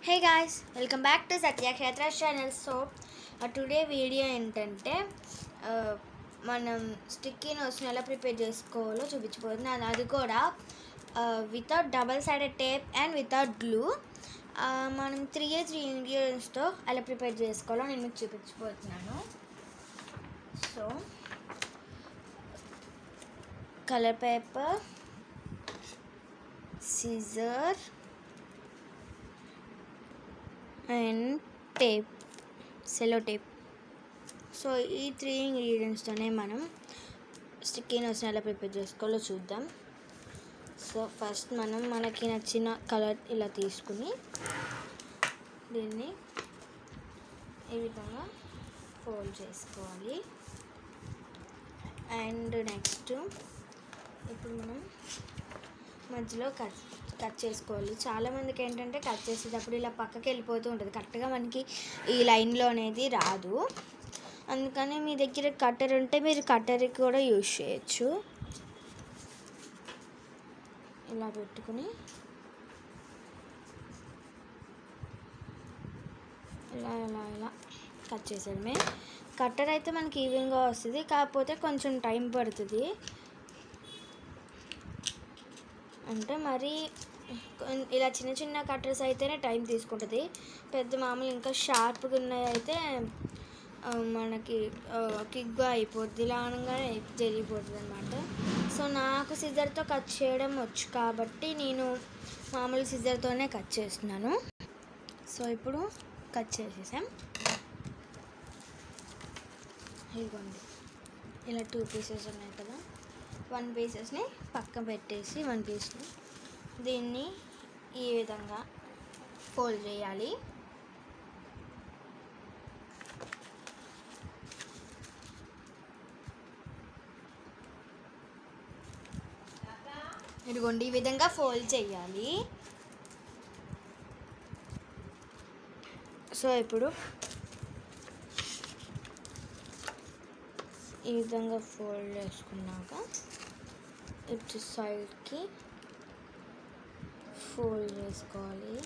hey guys welcome back to Satya Kshetra channel so today video ఏంటంటే ఆ, మనం స్టిక్కీ నోట్స్ని ఎలా ప్రిపేర్ చేసుకోవాలో చూపించబోతుంది అది అది కూడా without double sided tape and without glue మనం త్రీ ఏ త్రీ ఇంగ్రీడియంట్స్తో ఎలా ప్రిపేర్ చేసుకోవాలో నేను మీకు చూపించబోతున్నాను so colour paper scissor and tape cello tape so ఈ త్రీ ఇంగ్రీడియంట్స్తోనే మనం స్టిక్కీ నోట్స్ని ఎలా ప్రిపేర్ చేసుకోవాలో చూద్దాం సో ఫస్ట్ మనం మనకి నచ్చిన కలర్ ఇలా తీసుకుని దీన్ని ఈ విధంగా ఫోల్డ్ చేసుకోవాలి అండ్ నెక్స్ట్ ఇప్పుడు మనం మధ్యలో కట్ కట్ చేసుకోవాలి చాలామందికి ఏంటంటే కట్ చేసేటప్పుడు ఇలా పక్కకి వెళ్ళిపోతూ ఉంటుంది కరెక్ట్గా మనకి ఈ లైన్లో అనేది రాదు అందుకని మీ దగ్గర కట్టర్ ఉంటే మీరు కట్టర్కి కూడా యూజ్ చేయొచ్చు ఇలా పెట్టుకుని ఇలా ఇలా ఇలా కట్ చేసేయడమే కట్టర్ అయితే మనకి ఈవెన్గా వస్తుంది కాకపోతే కొంచెం టైం పడుతుంది అంటే మరి కొన్- ఇలా చిన్న చిన్న కట్టర్స్ అయితేనే టైం తీసుకుంటుంది పెద్ద మామూలు ఇంకా షార్ప్గా ఉన్నాయి అయితే ఆ, మనకి కిక్గా అయిపోద్ది ఇలా అనగానే జరిగిపోతుంది అనమాట సో నాకు సిజర్తో కట్ చేయడం వచ్చు కాబట్టి నేను మామూలు సిజర్తోనే కట్ చేస్తున్నాను సో ఇప్పుడు కట్ చేసేసాం ఇదిగోండి ఇలా టూ పీసెస్ ఉన్నాయి కదా వన్ పీసెస్ని పక్కన పెట్టేసి వన్ పీస్ని దీన్ని ఈ విధంగా ఫోల్డ్ చేయాలి ఇదిగోండి ఈ విధంగా ఫోల్డ్ చేయాలి సో ఇప్పుడు ఈ విధంగా ఫోల్డ్ చేసుకున్నాక ఇటు సైడ్కి ఫోల్డ్ చేసుకోవాలి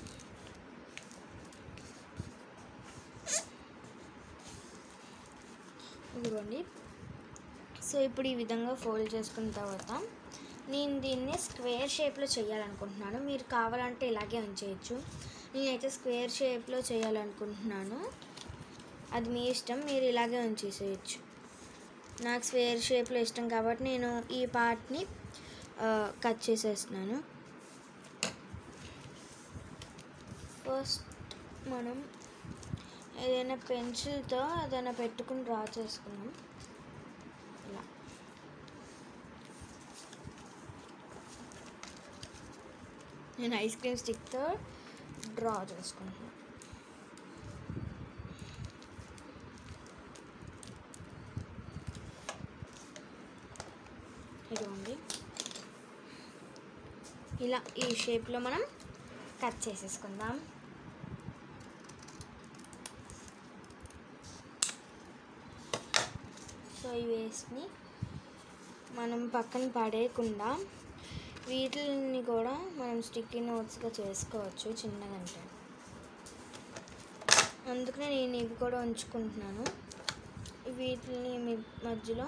ఇదిగోండి సో ఇప్పుడు ఈ విధంగా ఫోల్డ్ చేసుకున్న తర్వాత నేను దీన్ని స్క్వేర్ షేప్లో చేయాలనుకుంటున్నాను మీరు కావాలంటే ఇలాగే ఉంచేయచ్చు నేనైతే స్క్వేర్ షేప్లో చేయాలనుకుంటున్నాను అది మీ ఇష్టం మీరు ఇలాగే ఉంచేసేయచ్చు నాకు స్క్వేర్ షేప్లో ఇష్టం కాబట్టి నేను ఈ పార్ట్ని కట్ చేసేస్తున్నాను ఫస్ట్ మనం ఏదైనా పెన్సిల్తో ఏదైనా పెట్టుకుని డ్రా చేసుకున్నాం ఇలా నేను ఐస్ క్రీమ్ స్టిక్తో డ్రా చేసుకుంటున్నాను ఇదిగోండి ఇలా ఈ షేప్లో మనం కట్ చేసేసుకుందాం సో ఈ వేస్ట్ని మనం పక్కన పడేయకుండా వీటిని కూడా మనం స్టిక్కీ నోట్స్గా చేసుకోవచ్చు చిన్నదంటే అందుకనే నేను ఇవి కూడా ఉంచుకుంటున్నాను వీటిని మీ- మధ్యలో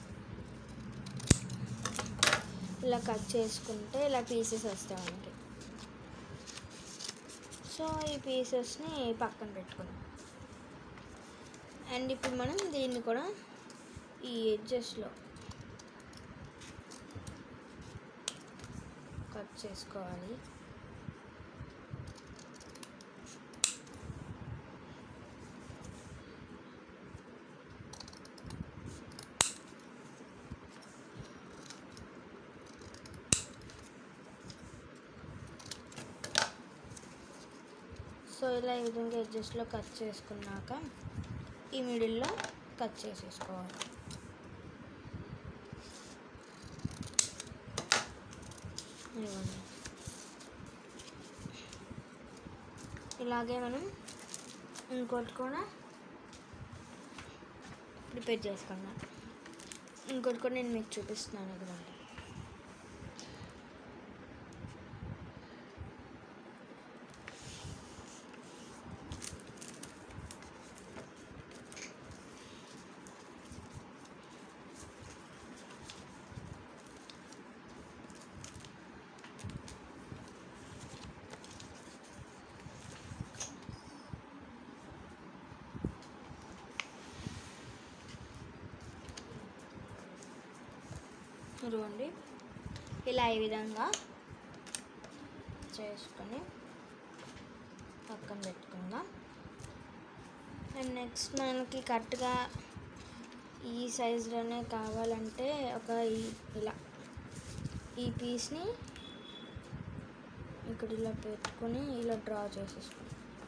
ఇలా కట్ చేసుకుంటే ఇలా పీసెస్ వస్తాయి మనకి సో ఈ పీసెస్ని పక్కన పెట్టుకున్నాం అండ్ ఇప్పుడు మనం దీన్ని కూడా ఈ ఎడ్జెస్లో కట్ చేసుకోవాలి సో ఇలా ఈ విధంగా ఎడ్జెస్లో కట్ చేసుకున్నాక ఈ మిడిల్లో కట్ చేసేసుకోవాలి ఇదిగోండి ఇలాగే మనం ఇంకోటి కూడా ప్రిపేర్ చేసుకున్నాం ఇంకోటి కూడా నేను మీకు చూపిస్తున్నాను ఇదిగోండి ఇదిగోండి ఇలా ఈ విధంగా చేసుకొని పక్కన పెట్టుకుందాం అండ్ నెక్స్ట్ మనకి కరెక్ట్గా ఈ సైజులోనే కావాలంటే ఒక ఈ- ఇలా ఈ పీస్ని ఇక్కడ ఇలా పెట్టుకొని ఇలా డ్రా చేసేసుకుంటాం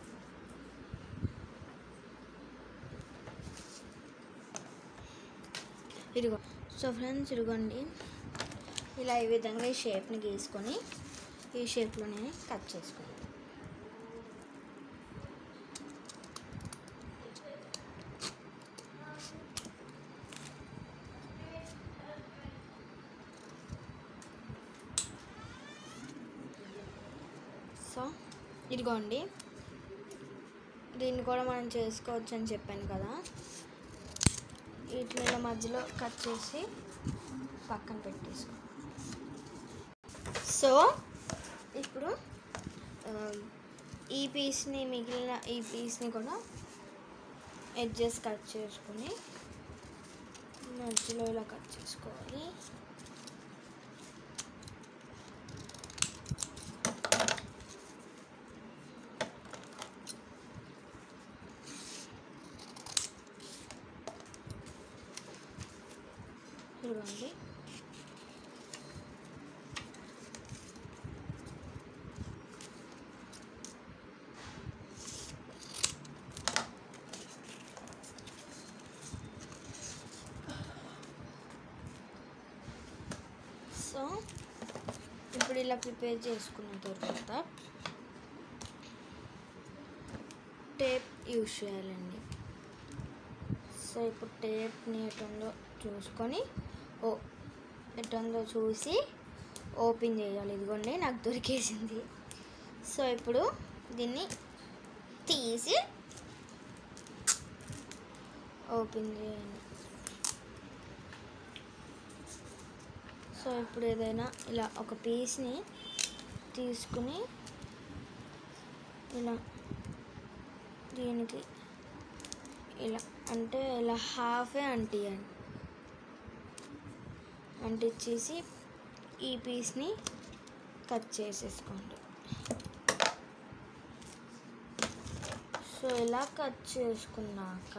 ఇదిగో సో ఫ్రెండ్స్ ఇదిగోండి ఇలా ఈ విధంగా ఈ షేప్ని గీసుకొని ఈ షేప్లోనే కట్ చేసుకుంటాం సో ఇదిగోండి దీన్ని కూడా మనం చేసుకోవచ్చు అని చెప్పాను కదా వీటిని ఇలా మధ్యలో కట్ చేసి పక్కన పెట్టేసుకో సో ఇప్పుడు ఆ, ఈ పీస్ని మిగిలిన ఈ పీస్ని కూడా ఎడ్జెస్ కట్ చేసుకుని మధ్యలో ఇలా కట్ చేసుకోవాలి ఇదిగోండి సో ఇప్పుడు ఇలా ప్రిపేర్ చేసుకున్న తర్వాత టేప్ యూజ్ చేయాలండి సో ఇప్పుడు టేప్ని ఎటుందో చూసుకొని ఓ ఎటుందో చూసి ఓపెన్ చేయాలి ఇదిగోండి నాకు దొరికేసింది సో ఇప్పుడు దీన్ని తీసి ఓపెన్ చేయండి సో ఇప్పుడు ఏదైనా ఇలా ఒక పీస్ని తీసుకుని ఇలా దీనికి ఇలా అంటే ఇలా హాఫే అంటియండి అంటించేసి ఈ పీస్ని కట్ చేసేసుకోండి సో ఇలా కట్ చేసుకున్నాక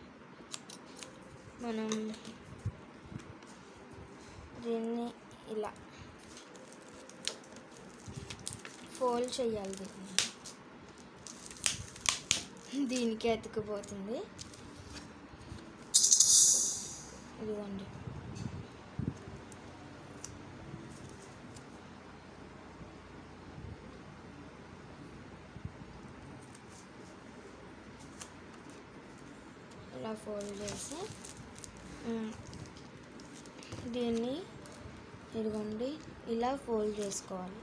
మనం దీన్ని ఇలా ఫోల్డ్ చేయాలి దీన్ని దీనికి అతుకుపోతుంది ఇదిగోండి ఇలా ఫోల్డ్ చేసి మ్, దీన్ని ఇదిగోండి ఇలా ఫోల్డ్ చేసుకోవాలి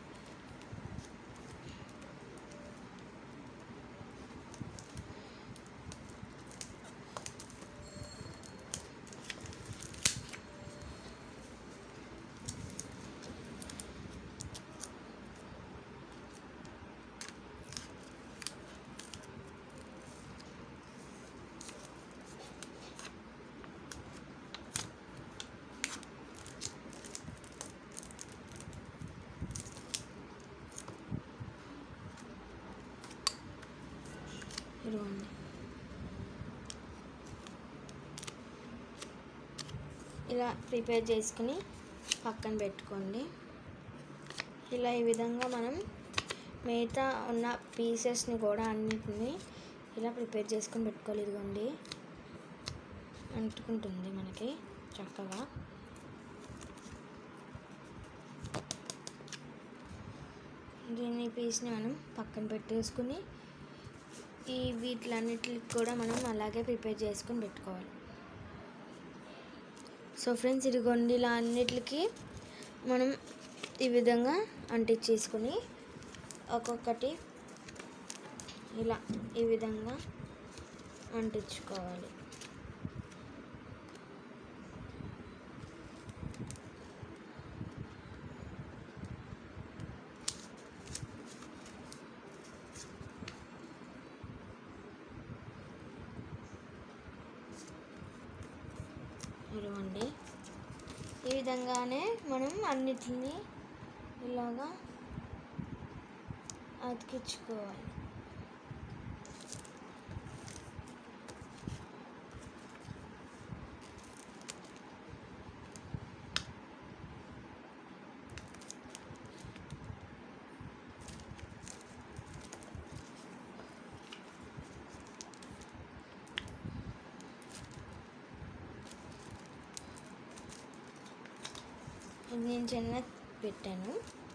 ఇదిగోండి ఇలా ప్రిపేర్ చేసుకుని పక్కన పెట్టుకోండి ఇలా ఈ విధంగా మనం మిగతా ఉన్న పీసెస్ని కూడా అన్నిటిని ఇలా ప్రిపేర్ చేసుకొని పెట్టుకోవాలి ఇదిగోండి అంటుకుంటుంది మనకి చక్కగా దీన్ని పీస్ని మనం పక్కన పెట్టేసుకుని ఈ వీటిలన్నిటికి కూడా మనం అలాగే ప్రిపేర్ చేసుకొని పెట్టుకోవాలి సో ఫ్రెండ్స్ ఇదిగోండి ఇలా అన్నిటికి మనం ఈ విధంగా అంటించేసుకొని ఒక్కొక్కటి ఇలా ఈ విధంగా అంటించుకోవాలి ఇదిగోండి ఈ విధంగానే మనం అన్నిటిని ఇలాగా అతికించుకోవాలి ఇది నేను చిన్న పెట్టాను